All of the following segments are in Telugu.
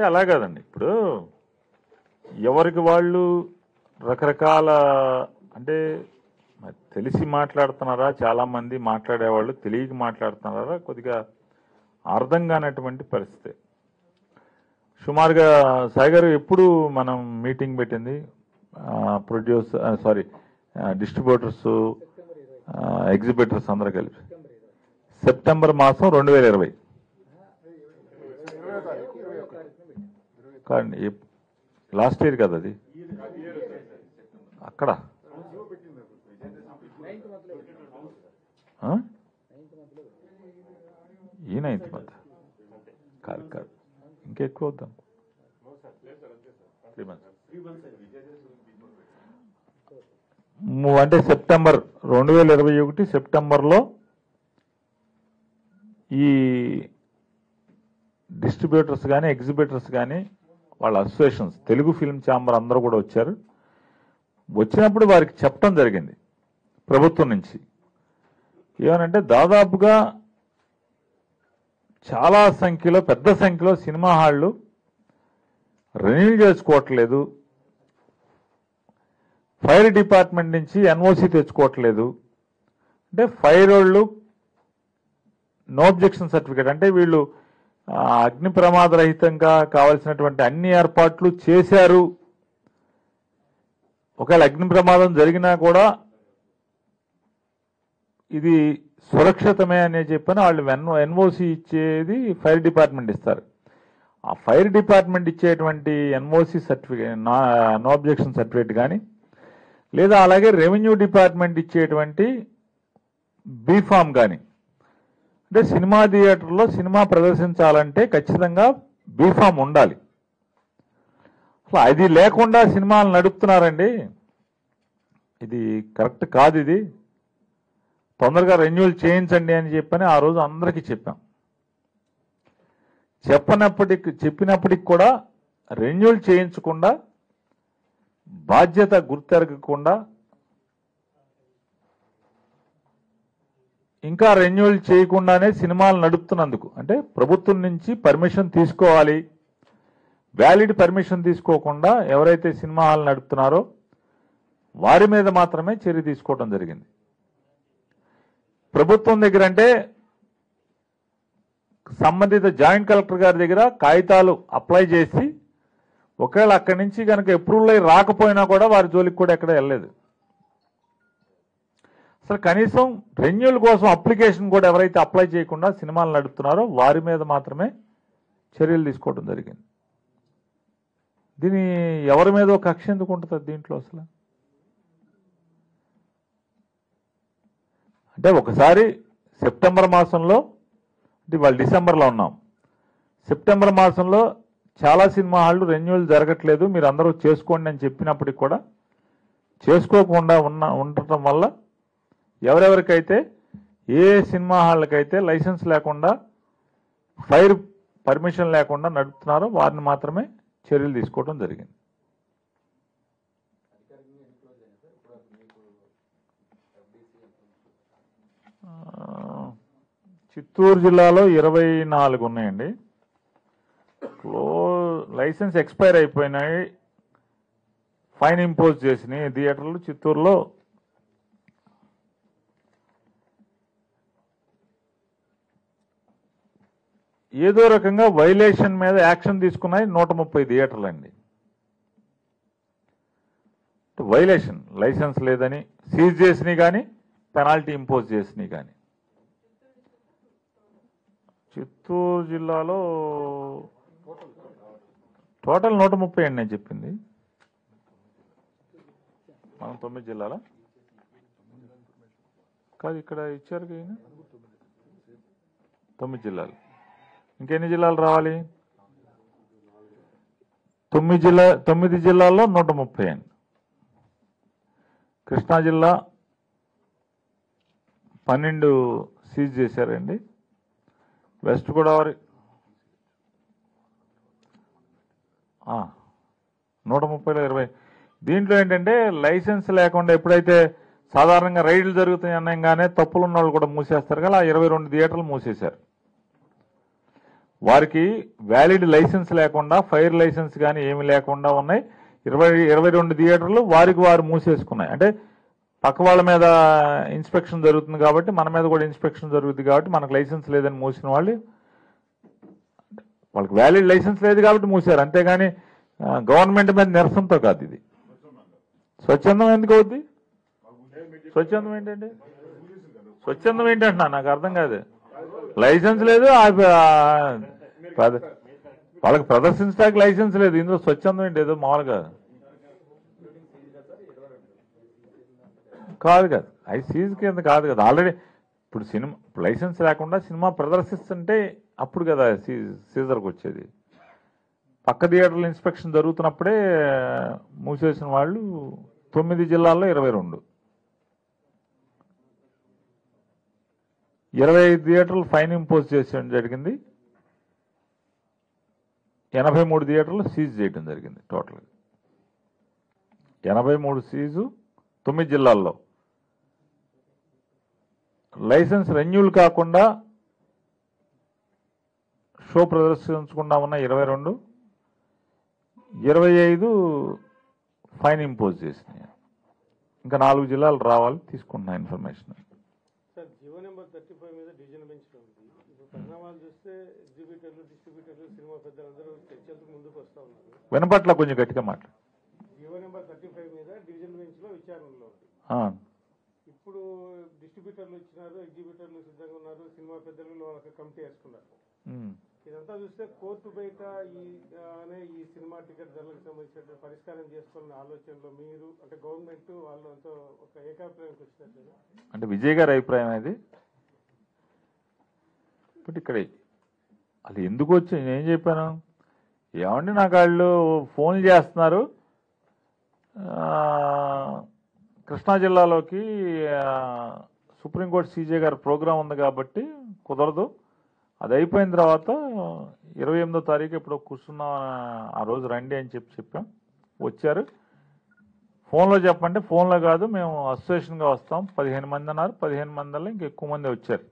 అంటే అలా కాదండి ఇప్పుడు ఎవరికి వాళ్ళు రకరకాల అంటే మరి తెలిసి మాట్లాడుతున్నారా చాలా మంది మాట్లాడేవాళ్ళు తెలియక మాట్లాడుతున్నారా కొద్దిగా అర్థం కానటువంటి పరిస్థితి సుమారుగా సాయి గారు ఎప్పుడు మనం మీటింగ్ పెట్టింది ప్రొడ్యూస్ సారీ డిస్ట్రిబ్యూటర్స్ ఎగ్జిబిటర్స్ అందరూ కలిపి సెప్టెంబర్ మాసం రెండు వేల ఇరవై కానీ లాస్ట్ ఇయర్ కదా అది అక్కడ ఆ? ఈ నైన్త్ మంత్ కాదు కాదు ఇంకెక్కువ వద్దాం త్రీ మంత్స్ ము- అంటే సెప్టెంబర్ రెండు వేల ఇరవై ఒకటి సెప్టెంబర్లో ఈ డిస్ట్రిబ్యూటర్స్ కానీ ఎగ్జిబిటర్స్ కానీ వాళ్ళ అసోసియేషన్స్ తెలుగు ఫిల్మ్ ఛాంబర్ అందరూ కూడా వచ్చారు వచ్చినప్పుడు వారికి చెప్పడం జరిగింది ప్రభుత్వం నుంచి ఏమనంటే దాదాపుగా చాలా సంఖ్యలో పెద్ద సంఖ్యలో సినిమా హాళ్ళు రెన్యూ చేసుకోవట్లేదు ఫైర్ డిపార్ట్మెంట్ నుంచి ఎన్ఓసి తెచ్చుకోవట్లేదు అంటే ఫైర్ వాళ్ళు నో అబ్జెక్షన్ సర్టిఫికేట్ అంటే వీళ్ళు ఆ, అగ్ని ప్రమాద రహితంగా కావాల్సినటువంటి అన్ని ఏర్పాట్లు చేశారు ఒకవేళ అగ్ని ప్రమాదం జరిగినా కూడా ఇది సురక్షితమే అని చెప్పని వాళ్ళు ఎన్ ఎన్ఓసి ఇచ్చేది ఫైర్ డిపార్ట్మెంట్ ఇస్తారు ఆ ఫైర్ డిపార్ట్మెంట్ ఇచ్చేటువంటి NOC certificate no objection certificate కానీ లేదా అలాగే రెవెన్యూ డిపార్ట్మెంట్ ఇచ్చేటువంటి బీఫామ్ కానీ అంటే సినిమా థియేటర్లో సినిమా ప్రదర్శించాలంటే ఖచ్చితంగా బీఫామ్ ఉండాలి అసలు అది లేకుండా సినిమాలు నడుపుతున్నారండి ఇది కరెక్ట్ కాదు ఇది తొందరగా రెన్యూల్ చేయించండి అని చెప్పని ఆ రోజు అందరికీ చెప్పాం చెప్పనప్పటికి చెప్పినప్పటికి కూడా రెన్యూల్ చేయించకుండా బాధ్యత గుర్తెరగకుండా ఇంకా రెన్యూల్ చేయకుండానే సినిమాలు నడుపుతున్నందుకు అంటే ప్రభుత్వం నుంచి పర్మిషన్ తీసుకోవాలి వ్యాలిడ్ పర్మిషన్ తీసుకోకుండా ఎవరైతే సినిమా హాల్ నడుపుతున్నారో వారి మీద మాత్రమే చర్య తీసుకోవడం జరిగింది ప్రభుత్వం దగ్గర అంటే సంబంధిత జాయింట్ కలెక్టర్ గారి దగ్గర కాగితాలు అప్లై చేసి ఒకవేళ అక్కడి నుంచి కనుక అప్రూవల్ అయి రాకపోయినా కూడా వారి జోలికి కూడా ఎక్కడ వెళ్ళలేదు అసలు కనీసం రెన్యూల్ కోసం అప్లికేషన్ కూడా ఎవరైతే అప్లై చేయకుండా సినిమాలు నడుపుతున్నారో వారి మీద మాత్రమే చర్యలు తీసుకోవడం జరిగింది దీని ఎవరి మీద కక్ష ఎందుకు ఉంటుంది దీంట్లో అసలు అంటే ఒకసారి సెప్టెంబర్ మాసంలో అంటే వాళ్ళు డిసెంబర్లో ఉన్నాం సెప్టెంబర్ మాసంలో చాలా సినిమా హాళ్ళు రెన్యూవల్ జరగట్లేదు మీరు అందరూ చేసుకోండి అని చెప్పినప్పటికి కూడా చేసుకోకుండా ఉన్న ఉండటం వల్ల ఎవరెవరికైతే ఏ సినిమా హాళ్ళకైతే లైసెన్స్ లేకుండా ఫైర్ పర్మిషన్ లేకుండా నడుపుతున్నారో వారిని మాత్రమే చర్యలు తీసుకోవడం జరిగింది ఆ, చిత్తూరు జిల్లాలో ఇరవై నాలుగు ఉన్నాయండి క్లో లైసెన్స్ ఎక్స్పైర్ అయిపోయినాయి ఫైన్ ఇంపోజ్ చేసినాయి థియేటర్లు చిత్తూరులో ఏదో రకంగా వైలేషన్ మీద యాక్షన్ తీసుకున్నాయి నూట ముప్పై థియేటర్లు అండి వైలేషన్ లైసెన్స్ లేదని సీజ్ చేసినాయి కానీ పెనాల్టీ ఇంపోజ్ చేసినాయి కానీ చిత్తూరు జిల్లాలో టోటల్ నూట ముప్పై అండి నేను చెప్పింది మనం తొమ్మిది జిల్లాల కాదు ఇక్కడ ఇచ్చారు కదా ఈయన? తొమ్మిది జిల్లాలు ఇంకెన్ని జిల్లాలు రావాలి తొమ్మిది జిల్లా తొమ్మిది జిల్లాల్లో నూట ముప్పై అండి కృష్ణా జిల్లా పన్నెండు సీజ్ చేశారండి వెస్ట్ గోదావరి ఆ, నూట ముప్పైలో ఇరవై దీంట్లో ఏంటంటే లైసెన్స్ లేకుండా ఎప్పుడైతే సాధారణంగా రైడ్లు జరుగుతాయి అనగానే తప్పులు ఉన్న వాళ్ళు కూడా మూసేస్తారు కదా ఆ ఇరవై రెండు థియేటర్లు మూసేశారు వారికి వ్యాలిడ్ లైసెన్స్ లేకుండా ఫైర్ లైసెన్స్ కానీ ఏమీ లేకుండా ఉన్నాయి ఇరవై ఇరవై రెండు థియేటర్లు వారికి వారు మూసేసుకున్నాయి అంటే పక్క వాళ్ళ మీద ఇన్స్పెక్షన్ జరుగుతుంది కాబట్టి మన మీద కూడా ఇన్స్పెక్షన్ జరుగుతుంది కాబట్టి మనకు లైసెన్స్ లేదని మూసిన వాళ్ళు వాళ్ళకి వ్యాలిడ్ లైసెన్స్ లేదు కాబట్టి మూసారు అంతేగాని ఆ, గవర్నమెంట్ మీద నిరసనతో కాదు ఇది స్వచ్ఛందం ఎందుకు అవుద్ది స్వచ్ఛందం ఏంటండి స్వచ్ఛందం ఏంటంటున్నా నాకు అర్థం కాదు లైసెన్స్ లేదు ఆ- ఆ, ప్రద- వాళ్ళకి ప్రదర్శించడానికి లైసెన్స్ లేదు ఇందులో స్వచ్ఛందం ఏంటి ఏదో మామూలుగా కాదు కాదు ఐ సీజ్ కింద కాదు కదా ఆల్రెడీ ఇప్పుడు సినిమా లైసెన్స్ లేకుండా సినిమా ప్రదర్శిస్తుంటే అప్పుడు కదా సీ సీజర్కి వచ్చేది పక్క థియేటర్ల ఇన్స్పెక్షన్ జరుగుతున్నప్పుడే మూసేసిన వాళ్ళు తొమ్మిది జిల్లాల్లో ఇరవై రెండు ఇరవై ఐదు థియేటర్లు ఫైన్ ఇంపోజ్ చేసేయడం జరిగింది ఎనభై మూడు థియేటర్లు సీజ్ చేయడం జరిగింది టోటల్ ఎనభై మూడు సీజు తొమ్మిది జిల్లాల్లో లైసెన్స్ రెన్యూల్ కాకుండా షో ప్రదర్శించకుండా ఉన్న ఇరవై రెండు ఇరవై ఐదు ఫైన్ ఇంపోజ్ చేసినాయి ఇంకా నాలుగు జిల్లాలు రావాలి తీసుకున్న information sir GO number thirty five మీద డివిజన్ బెంచ్ లో ఉంది ఇప్పుడు పరిణామాలు చూస్తే ఎగ్జిబిటర్లు డిస్ట్రిబ్యూటర్లు సినిమా పెద్దలందరూ చర్చలకు ముందుకు వస్తా ఉన్నారు వినపట్ల కొంచెం గట్టిగా మాట్లాడు జియో నెంబర్ థర్టీ ఫైవ్ మీద డివిజన్ బెంచ్ లో విచారణలో ఉంది ఆ, ఇప్పుడు డిస్ట్రిబ్యూటర్లు ఇచ్చినారు ఎగ్జిబిటర్లు సిద్ధంగా ఉన్నారు సినిమా పెద్దలు వాళ్ళకి కమిటీ వేసుకున్నారు ఉమ్. ఇదంతా చూస్తే కోర్టు బయట ఈ ఆ, అనే ఈ సినిమా టికెట్ ధరలకు సంబంధించిన పరిష్కారం చేసుకున్న ఆలోచనలో మీరు అంటే గవర్నమెంట్ వాళ్ళంతా ఒక ఏకాభిప్రాయానికి వచ్చినట్టు అంటే విజయ్ గారి అభిప్రాయం అది బట్ ఇక్కడ అది ఎందుకు వచ్చి నేనేం చెప్పాను ఏమండి నాకు వాళ్ళు ఫోన్ చేస్తున్నారు ఆ, కృష్ణా జిల్లాలోకి ఆ, సుప్రీంకోర్టు సీజే గారి ప్రోగ్రాం ఉంది కాబట్టి కుదరదు అది అయిపోయిన తర్వాత ఇరవై ఎనిమిదో తారీఖు ఇప్పుడు కూర్చున్న ఆ రోజు రండి అని చెప్పి చెప్పాం వచ్చారు ఫోన్లో చెప్పండి ఫోన్లో కాదు మేము అసోసియేషన్గా వస్తాం పదిహేను మంది అన్నారు పదిహేను మందిలో ఇంకా ఎక్కువ మంది వచ్చారు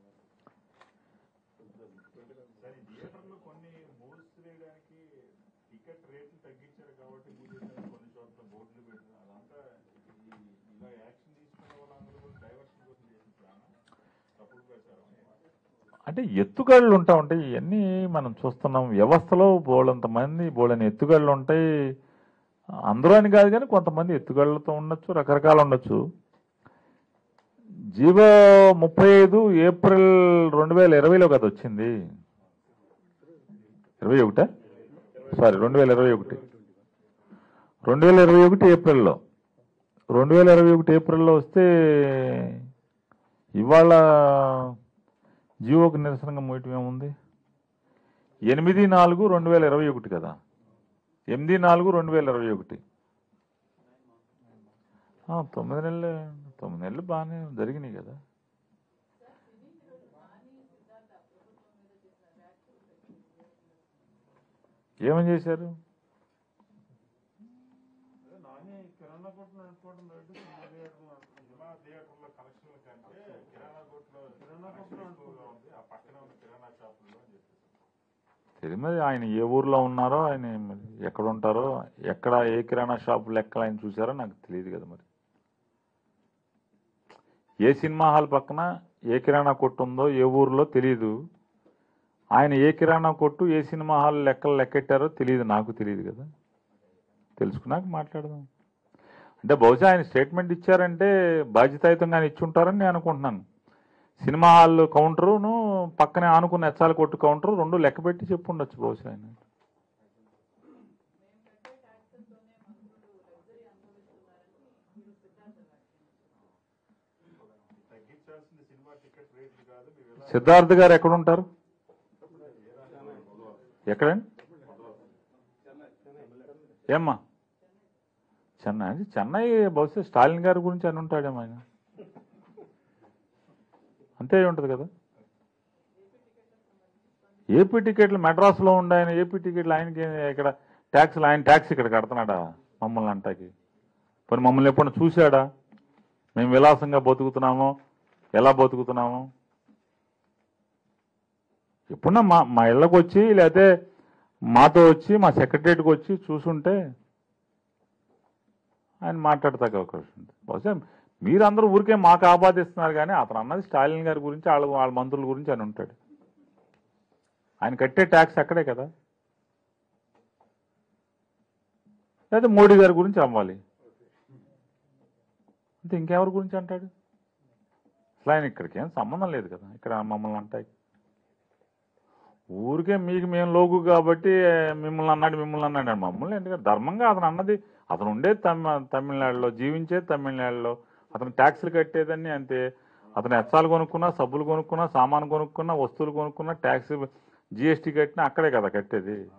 థియేటర్లు కొన్ని మూవ్స్ వేయడానికి టికెట్ రేట్లు తగ్గించారు కాబట్టి మూసేసారు కొన్ని చోట్ల బోర్డులు పెట్టారు అదంతా ఈ- ఇలా యాక్షన్ తీసుకునే వాళ్ళందరూ కూడా డైవర్షన్ కోసం చేసిన ప్లాన్ తప్పుడు ప్రచారం అంటే ఎత్తుగళ్ళు ఉంటా ఉంటాయి ఇవన్నీ మనం చూస్తున్నాం వ్యవస్థలో బోళ్ళంత మంది బోళ్ళని ఎత్తుగళ్ళు ఉంటాయి అందరూ అని కాదు కానీ కొంతమంది ఎత్తుగళ్ళతో ఉండొచ్చు రకరకాలు ఉండొచ్చు జీవో ముప్పై ఐదు ఏప్రిల్ రెండు వేల ఇరవైలో కదా వచ్చింది ఇరవై ఒకటా సారీ రెండు వేల ఇరవై ఒకటి రెండు వేల ఇరవై ఒకటి ఏప్రిల్లో రెండు వేల ఇరవై ఒకటి ఏప్రిల్లో వస్తే ఇవాళ జియోకి నిరసనగా మోయటం ఏముంది ఎనిమిది నాలుగు రెండు వేల ఇరవై ఒకటి కదా ఎనిమిది నాలుగు రెండు వేల ఇరవై ఒకటి ఆ, తొమ్మిది నెలలు తొమ్మిది నెలలు బాగానే జరిగినాయి కదా ఏమని చేశారు అదే నాని కిరాణా కొట్టు నడుపుకోవడం రేటు సినిమా థియేటర్ సినిమా థియేటర్లో కలెక్షన్ల కంటే కిరాణా కొట్లో కిరాణా కొట్లో ఎక్కువగా ఉంది ఆ పక్కన ఉన్న కిరాణా షాపుల్లో అని చెప్పేసి తెలియదు మరి ఆయన ఏ ఊర్లో ఉన్నారో ఆయన మరి ఎక్కడ ఉంటారో ఎక్కడ ఏ కిరాణా షాప్ లెక్కలు ఆయన చూసారో నాకు తెలియదు కదా మరి ఏ సినిమా హాల్ పక్కన ఏ కిరాణా కొట్టు ఉందో ఏ ఊర్లో తెలియదు ఆయన ఏ కిరాణా కొట్టు ఏ సినిమా హాల్ లెక్కలు లెక్కెట్టారో తెలియదు నాకు తెలియదు కదా తెలుసుకున్నాక మాట్లాడదాం అంటే బహుశా ఆయన స్టేట్మెంట్ ఇచ్చారంటే బాధ్యతాయుతంగానే ఇచ్చి ఉంటారని నేను అనుకుంటున్నాను సినిమా హాల్ కౌంటరును పక్కనే ఆనుకున్న ఎచ్చాల కొట్టు కౌంటర్ రెండు లెక్క పెట్టి చెప్పు ఉండొచ్చు బహుశా ఆయన తగ్గించాల్సింది సినిమా టికెట్ రేట్లు కాదు మీరు ఎలా సిద్ధార్థ్ గారు ఎక్కడ ఉంటారు ఎక్కడండి ఏమ్మా చెన్నై అంటే చెన్నై బహుశా స్టాలిన్ గారి గురించి అని ఉంటాడేమో ఆయన అంతే అయి ఉంటుంది కదా ఏపీ టికెట్లు మెడ్రాస్లో ఉండే ఆయన ఏపీ టికెట్లు ఆయనకి ఇక్కడ ట్యాక్స్లు ఆయన ట్యాక్స్ ఇక్కడ కడుతున్నాడా మమ్మల్ని అంటాకి మరి మమ్మల్ని ఎప్పుడు చూశాడా మేము విలాసంగా బతుకుతున్నామో ఎలా బతుకుతున్నామో ఎప్పుడన్నా మా మా ఇళ్ళకి వచ్చి లేకపోతే మాతో వచ్చి మా సెక్రటరియట్కి వచ్చి చూసుంటే ఆయన మాట్లాడతాక అవకాశం ఉంది బహుశా మీరందరూ ఊరికే మాకు ఆపాదిస్తున్నారు కానీ అతను అన్నది స్టాలిన్ గారి గురించి వాళ్ళ వాళ్ళ మంత్రుల గురించి అని ఉంటాడు ఆయన కట్టే ట్యాక్స్ అక్కడే కదా లేదా మోడీ గారి గురించి అమ్మాలి అంటే ఇంకెవరి గురించి అంటాడు అసలు ఆయన ఇక్కడికి ఏం సంబంధం లేదు కదా ఇక్కడ మమ్మల్ని అంటాయి ఊరికే మీకు మేము లోగు కాబట్టి మిమ్మల్ని అన్నాడు మిమ్మల్ని అన్నాడు అని మమ్మల్ని ఎందుకంటే ధర్మంగా అతను అన్నది అతను ఉండేది తమి తమిళనాడులో జీవించేది తమిళనాడులో అతను ట్యాక్సులు కట్టేదని అంతే అతను ఎచ్చాలు కొనుక్కున్నా సబ్బులు కొనుక్కున్నా సామాను కొనుక్కున్నా వస్తువులు కొనుక్కున్నా ట్యాక్స్ జిఎస్టీ కట్టినా అక్కడే కదా కట్టేది